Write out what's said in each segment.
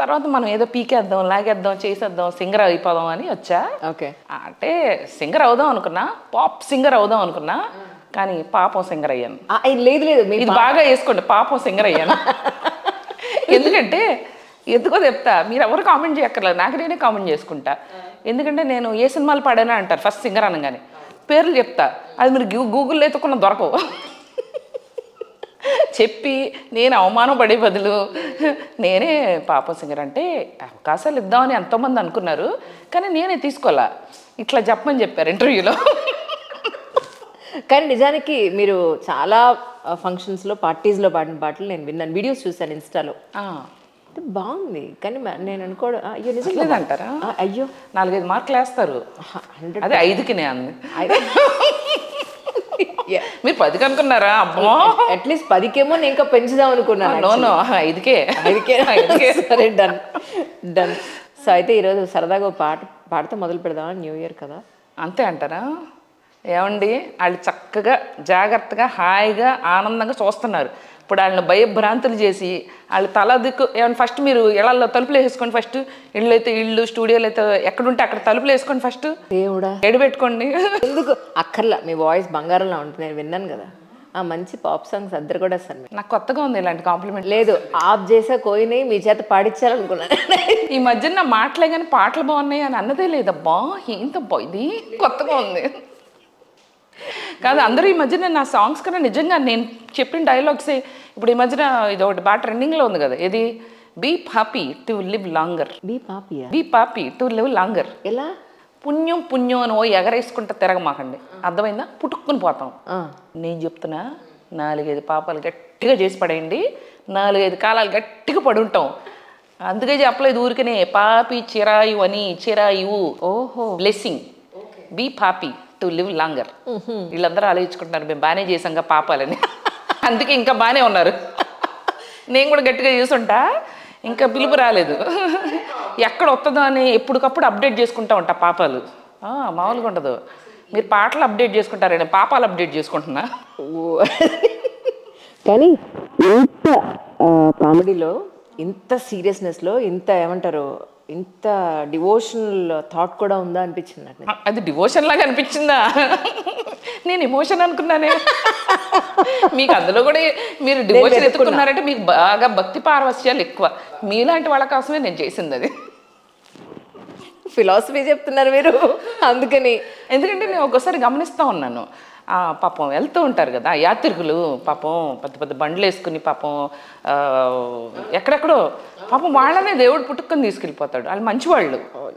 తర్వాత మనం ఏదో పీకేద్దాం లాగేద్దాం చేసేద్దాం సింగర్ అయిపోదాం అని వచ్చా ఓకే అంటే సింగర్ అవుదాం అనుకున్నా పాప్ సింగర్ అవుదాం అనుకున్నా కానీ పాపం సింగర్ అయ్యాను లేదు లేదు మీ ఇది బాగా వేసుకోండి పాపం సింగర్ అయ్యాను ఎందుకంటే ఎందుకో చెప్తా మీరు ఎవరు కామెంట్ చేయక్కర్లేదు నాకు నేనే కామెంట్ చేసుకుంటా ఎందుకంటే నేను ఏ సినిమాలు పాడానా అంటారు ఫస్ట్ సింగర్ అనగానే పేర్లు చెప్తా అది మీరు గూ గూగుల్లో ఎత్తుకున్న దొరకవు చెప్పి నేను అవమానం పడే బదులు నేనే పాపం సింగర్ అంటే అవకాశాలు ఇద్దామని ఎంతోమంది అనుకున్నారు కానీ నేనే తీసుకోవాలా ఇట్లా చెప్పమని చెప్పారు ఇంటర్వ్యూలో కానీ నిజానికి మీరు చాలా ఫంక్షన్స్లో పార్టీస్లో పాడిన పాటలు నేను విన్నాను వీడియోస్ చూశాను ఇన్స్టాలో అంటే బాగుంది కానీ మ- నేను అనుకోవడం ఆ, అయ్యో నిజంగా లేదంటారా ఆ, అయ్యో నాలుగైదు మార్కులు వేస్తారు హండ్రెడ్ అదే ఐదుకి అంది మీరు పదికి అనుకున్నారా అబ్బో అట్లీస్ట్ పదికేమో నేను ఇంకా పెంచుదాం అనుకున్నాను నో నో ఐదుకే ఐదుకే ఐదుకే సరే డన్ డన్ సో అయితే ఈరోజు సరదాగా ఒక పాట పాడితే మొదలు పెడదామా న్యూ ఇయర్ కదా అంతే అంటారా ఏమండి వాళ్ళు చక్కగా జాగ్రత్తగా హాయిగా ఆనందంగా చూస్తున్నారు ఇప్పుడు వాళ్ళని భయభ్రాంతులు చేసి వాళ్ళు తల దిక్కు ఏమన్నా ఫస్ట్ మీరు ఇళ్ళల్లో తలుపులు వేసుకోండి ఫస్ట్ ఇళ్ళు అయితే ఇళ్ళు స్టూడియోలు అయితే ఎక్కడుంటే అక్కడ తలుపులు వేసుకోండి ఫస్ట్ దేవుడా ఎడబెట్టుకోండి ఎందుకు అక్కర్లా మీ వాయిస్ బంగారంలా ఉంటుంది నేను విన్నాను కదా ఆ మంచి పాప్ సాంగ్స్ అద్దరు కూడా వస్తాను నాకు కొత్తగా ఉంది ఇలాంటి కాంప్లిమెంట్ లేదు ఆఫ్ చేసా కోయిని మీ చేత పాడించాలనుకున్నాను ఈ మధ్య నా మాటలే కానీ పాటలు బాగున్నాయి అని అన్నదే లేదబ్బా ఏంటబ్బా ఇది కొత్తగా ఉంది కాదు అందరూ ఈ మధ్యన నా సాంగ్స్ కన్నా నిజంగా నేను చెప్పిన డైలాగ్సే ఇప్పుడు ఈ మధ్యన ఇది ఒకటి బాగా ట్రెండింగ్లో ఉంది కదా ఇది be happy to live longer be పాపియా బీ పాపీ టు లివ్ లాంగర్ ఎలా పుణ్యం పుణ్యం అని ఓ ఎగరేసుకుంటా తిరగమాకండి అర్థమైందా పుట్టుక్కుని పోతాం ఆ, నేను చెప్తున్నా నాలుగైదు పాపాలు గట్టిగా చేసి పడేయండి నాలుగైదు కాలాలు గట్టిగా పడుంటాం అందుకే చెప్పలేదు ఊరికనే పాపి చిరాయు అని చిరాయు ఓహో బ్లెస్సింగ్ బీ పాపి టు లివ్ లాంగర్ వీళ్ళందరూ ఆలోచించుకుంటున్నారు మేము బాగానే చేసాంగా పాపాలని అందుకే ఇంకా బాగానే ఉన్నారు నేను కూడా గట్టిగా చూసుంటా ఇంకా పిలుపు రాలేదు ఎక్కడ వస్తుందో అని ఎప్పటికప్పుడు అప్డేట్ చేసుకుంటా ఉంటా పాపాలు ఆ, మామూలుగా ఉండదు మీరు పాటలు అప్డేట్ చేసుకుంటారు నేను పాపాలు అప్డేట్ చేసుకుంటున్నా ఓ. కానీ ఇంత కామెడీలో ఇంత సీరియస్నెస్లో ఇంత ఏమంటారు ఇంత డివోషనల్ థాట్ కూడా ఉందా అనిపించింది నాకు అది డివోషన్ లాగా అనిపించిందా నేను ఎమోషన్ అనుకున్నానే మీకు అందులో కూడా మీరు డివోషన్ ఎత్తుకున్నారంటే మీకు బాగా భక్తి పారవస్యాలు ఎక్కువ మీలాంటి వాళ్ళ కోసమే నేను చేసింది అది ఫిలాసఫీ చెప్తున్నారు మీరు అందుకని ఎందుకంటే నేను ఒక్కోసారి గమనిస్తూ ఉన్నాను ఆ, పాపం వెళ్తూ ఉంటారు కదా యాత్రికులు పాపం పెద్ద పెద్ద బండ్లు వేసుకుని పాపం ఆ, ఎక్కడెక్కడో పాపం వాళ్ళనే దేవుడు పుట్టుకొని తీసుకెళ్ళిపోతాడు వాళ్ళు మంచివాళ్ళు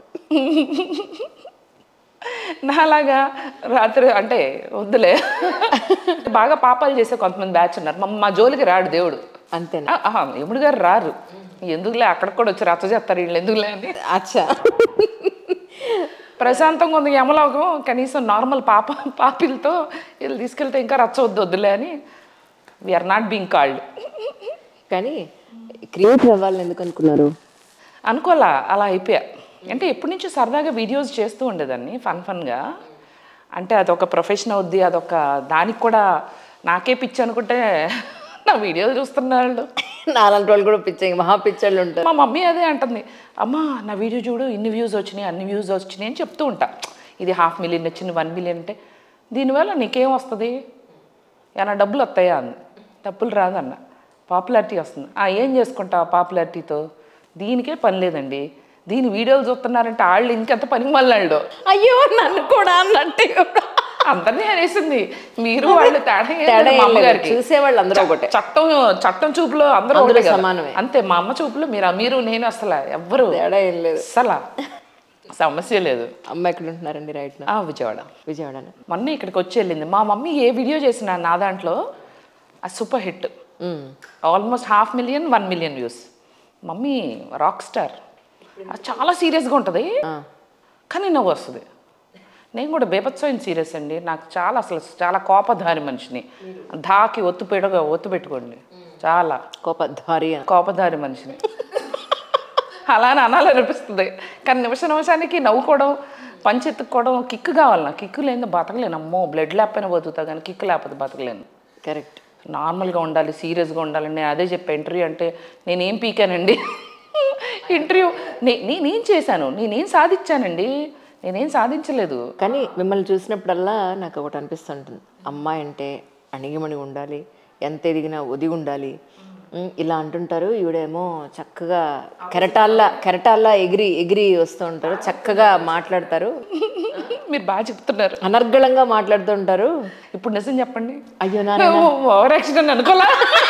నాలాగా రాత్రి అంటే వద్దులే బాగా పాపాలు చేసే కొంతమంది బ్యాచ్ ఉన్నారు మా- మా జోలికి రాడు దేవుడు అంతేనా ఆ, ఆహా, యముడు గారు రారు ఎందుకులే అక్కడికి కూడా వచ్చి రచ్చ చేస్తారు వీళ్ళు ఎందుకులే అని అచ్చా ప్రశాంతంగా ఉంది యమలోకం కనీసం నార్మల్ పాప పాపిలతో వీళ్ళు తీసుకెళ్తే ఇంకా రచ్చవద్దు వద్దులే అని వీఆర్ నాట్ బీయింగ్ కాల్డ్ కానీ క్రియేటర్ అవ్వాలని ఎందుకు అనుకున్నారు అనుకోలా అలా అయిపోయా అంటే ఎప్పటి నుంచో సరదాగా వీడియోస్ చేస్తూ ఉండేదాన్ని ఫన్ ఫన్గా అంటే అదొక ప్రొఫెషన్ అవుద్ది అదొక దానికి కూడా నాకే పిచ్చి అనుకుంటే నా వీడియోలు చూస్తున్నాళ్ళు నాలాంటి వాళ్ళు కూడా పిచ్చ మహా పిచ్చళ్ళు ఉంటారు మా మమ్మీ అదే అంటుంది అమ్మా నా వీడియో చూడు ఇన్ని వ్యూస్ వచ్చినాయి అన్ని వ్యూస్ వచ్చినాయి అని చెప్తూ ఉంటా ఇది హాఫ్ మిలియన్ వచ్చింది వన్ మిలియన్ అంటే దీనివల్ల నీకేం వస్తుంది ఏమైనా డబ్బులు వస్తాయా అంది డబ్బులు రాదన్న పాపులారిటీ వస్తుంది "ఆ, ఏం చేసుకుంటావు పాపులారిటీతో దీనికే పని లేదండి దీని వీడియోలు చూస్తున్నారంటే వాళ్ళు ఇంకెంత పని మళ్ళాళ్ళు అయ్యో నన్ను కూడా అన్నట్టు అందరినీ అనేసింది మీరు వాళ్ళు తేడా ఏం లేదు తేడా మా ఏం లేదు. అమ్మగారికి చూసేవాళ్ళు అందరూ ఒకటే చట్టం చట్టం చూపులో అందరూ అందరూ ఒకటే కదా. సమానమే. అంతే మా అమ్మ చూపులో మీరు మీరు నేను అసలు ఎవ్వరు తేడా ఏం లేదు అసలు సమస్య లేదు అమ్మ ఎక్కడ ఉంటున్నారండి రైట్ నా ఆ విజయవాడ విజయవాడ మొన్న ఇక్కడికి వచ్చి వెళ్ళింది మా మమ్మీ ఏ వీడియో చేసినా నా దాంట్లో ఆ super hit almost half million one million views mummy rock star అది చాలా సీరియస్గా ఉంటుంది కానీ నవ్వు వస్తుంది నేను కూడా బేపత్సమైన సీరియస్ అండి నాకు చాలా అసలు చాలా కోపధారి మనిషిని ధాకి ఒత్తు పెడ ఒత్తు పెట్టుకోండి చాలా కోపధారి అని. కోపదారి మనిషిని అలానే అనాలనిపిస్తుంది కానీ నిమిష నిమిషానికి నవ్వుకోవడం పంచెత్తుకోవడం కిక్కు కావాలి నాకు కిక్కు లేని బతకలేను అమ్మో బ్లడ్ లేకపోయినా బతుకుతా కానీ కిక్కు లేకపోతే బతకలేను కరెక్ట్ నార్మల్గా ఉండాలి సీరియస్గా ఉండాలి నేను అదే చెప్పే ఇంటర్వ్యూ అంటే నేనేం పీకానండి ఇంటర్వ్యూ నే- నేనేం చేశాను నేనేం సాధించానండి నేనేం సాధించలేదు కానీ మిమ్మల్ని చూసినప్పుడల్లా నాకు ఒకటి అనిపిస్తుంటుంది అమ్మాయి అంటే అణిగిమణి ఉండాలి ఎంత ఎదిగినా ఒదిగి ఉండాలి ఉమ్, ఇలా అంటుంటారు ఈవిడేమో చక్కగా కెరటాల్లా కెరటాల్లా ఎగిరి ఎగిరి వస్తూ ఉంటారు చక్కగా మాట్లాడతారు మీరు బాగా చెప్తున్నారు అనర్గళంగా మాట్లాడుతూ ఉంటారు ఇప్పుడు నిజం చెప్పండి అయ్యో నా ఓవర్ యాక్సిడెంట్ అనుకోలా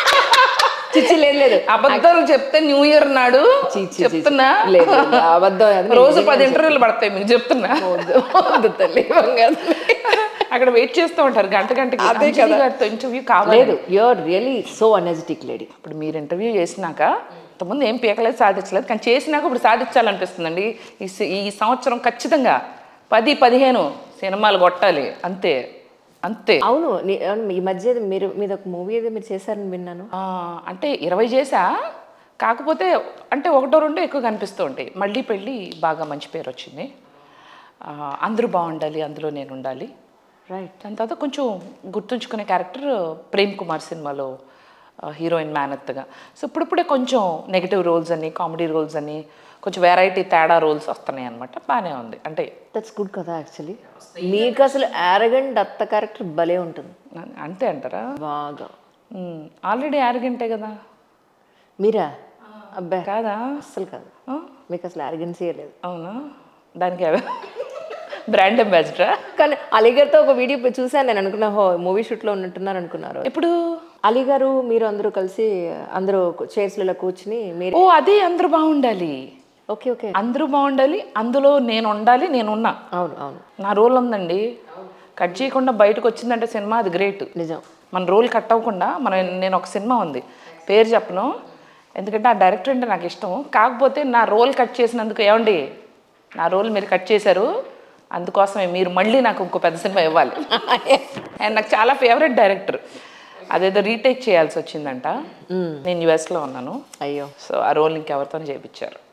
చిచ్చి లేదు లేదు అబద్ధాలు చెప్తే న్యూ ఇయర్ నాడు చీ, చీ, చీ, చీ. చెప్తున్నా లేదు లేదు, అబద్ధం అది నేను రోజు పది ఇంటర్వ్యూలు పడతాయి మీకు చెప్తున్నా వద్దు, వద్దు తల్లి బంగారు తల్లి. అక్కడ వెయిట్ చేస్తూ ఉంటారు గంట గంటకి అదే అంజలి కదా. గారితో ఇంటర్వ్యూ కావాలి లేదు you are really so energetic lady ఇప్పుడు మీరు ఇంటర్వ్యూ చేసినాక ఇంతకుముందు ఏం పీకలేదు సాధించలేదు కానీ చేసినాక ఇప్పుడు సాధించాలనిపిస్తుందండి ఈ స- ఈ సంవత్సరం ఖచ్చితంగా పది పదిహేను సినిమాలు కొట్టాలి అంతే అంతే అవును నీ- అవును, ఈ మధ్య ఏదో మీరు మీద ఒక మూవీ ఏదో మీరు చేశారని విన్నాను ఆ, అంటే ఇరవై చేసా కాకపోతే అంటే ఒకటో రెండో ఎక్కువ కనిపిస్తూ ఉంటాయి మళ్ళీ పెళ్ళి బాగా మంచి పేరు వచ్చింది ఆ, అందరూ బాగుండాలి అందులో నేను ఉండాలి రైట్ దాని తర్వాత కొంచెం గుర్తుంచుకునే క్యారెక్టర్ ప్రేమ్ కుమార్ సినిమాలో ఆ, హీరోయిన్ మేనత్తుగా సో ఇప్పుడిప్పుడే కొంచెం నెగిటివ్ రోల్స్ అని కామెడీ రోల్స్ అని కొంచెం వెరైటీ తేడా రోల్స్ వస్తున్నాయి అనమాట బాగానే ఉంది అంటే దట్స్ గుడ్ కదా యాక్చువల్లీ మీకు అసలు యారగంట్ అత్త క్యారెక్టర్ భలే ఉంటుంది అంతే అంటారా బాగా ఆల్రెడీ యారగంటే కదా మీరా అబ్బా కాదా అస్సలు కాదు ఆ? మీకు అసలు యారగెన్సీ లేదు అవునా దానికి బ్రాండ్ అంబాసిడరా కానీ అలీ గారితో ఒక వీడియో చూసాను నేను అనుకున్నా హో మూవీ షూట్లో ఉన్నట్టున్నారు అనుకున్నారు ఇప్పుడు అలీ గారు మీరు అందరూ కలిసి అందరూ చైర్స్లలో కూర్చుని మీరు ఓ అదే అందరూ బాగుండాలి ఓకే ఓకే అందరూ బాగుండాలి అందులో నేను ఉండాలి నేను ఉన్నా అవును అవును నా రోల్ ఉందండి కట్ చేయకుండా బయటకు వచ్చిందంటే సినిమా అది గ్రేట్ నిజం మన రోల్ కట్ అవ్వకుండా మన నేను ఒక సినిమా ఉంది పేరు చెప్పను ఎందుకంటే ఆ డైరెక్టర్ అంటే నాకు ఇష్టం కాకపోతే నా రోల్ కట్ చేసినందుకు ఏమండి నా రోల్ మీరు కట్ చేశారు అందుకోసమే మీరు మళ్ళీ నాకు ఇంకో పెద్ద సినిమా ఇవ్వాలి అండ్ నాకు చాలా ఫేవరెట్ డైరెక్టర్ అదేదో రీటేక్ చేయాల్సి వచ్చిందంట నేను యుఎస్లో ఉన్నాను అయ్యో సో ఆ రోల్ ఇంకెవరితో చేయించారు